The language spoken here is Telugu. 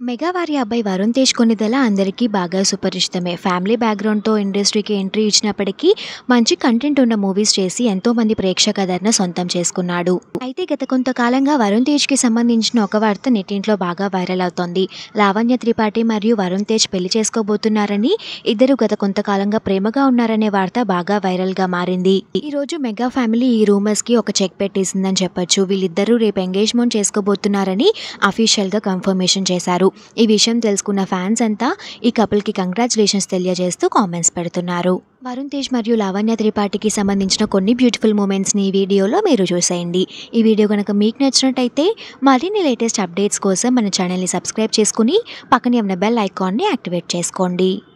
మెగా వారి అబ్బాయి వరుణ్ తేజ్ కొన్నిదల అందరికీ బాగా సుపరిచితమే ఫ్యామిలీ బ్యాక్గ్రౌండ్తో ఇండస్ట్రీకి ఎంట్రీ ఇచ్చినప్పటికీ మంచి కంటెంట్ ఉన్న మూవీస్ చేసి ఎంతో మంది ప్రేక్షకాదరణ సొంతం చేసుకున్నాడు అయితే గత కొంతకాలంగా వరుణ్ తేజ్కి సంబంధించిన ఒక వార్త నెట్టింట్లో బాగా వైరల్ అవుతోంది లావణ్య త్రిపాఠి మరియు వరుణ్ తేజ్ పెళ్లి చేసుకోబోతున్నారని ఇద్దరు గత కొంతకాలంగా ప్రేమగా ఉన్నారనే వార్త బాగా వైరల్గా మారింది ఈ రోజు మెగా ఫ్యామిలీ ఈ రూమర్స్ కి ఒక చెక్ పెట్టేసిందని చెప్పొచ్చు వీళ్ళిద్దరూ రేపు ఎంగేజ్మెంట్ చేసుకోబోతున్నారని అఫీషియల్ గా కన్ఫర్మేషన్ చేశారు ఈ విషయం తెలుసుకున్న ఫ్యాన్స్ అంతా ఈ కపుల్ కి కంగ్రాచులేషన్స్ తెలియజేస్తూ కామెంట్స్ పెడుతున్నారు వరుణ్ తేజ్ మరియు లావణ్య త్రిపాఠికి సంబంధించిన కొన్ని బ్యూటిఫుల్ మూమెంట్స్ని ఈ వీడియోలో మీరు చూసేయండి ఈ వీడియో కనుక మీకు నచ్చినట్టయితే మరిన్ని లేటెస్ట్ అప్డేట్స్ కోసం మన ఛానల్ని సబ్స్క్రైబ్ చేసుకుని పక్కనే ఉన్న బెల్ ఐకాన్ని యాక్టివేట్ చేసుకోండి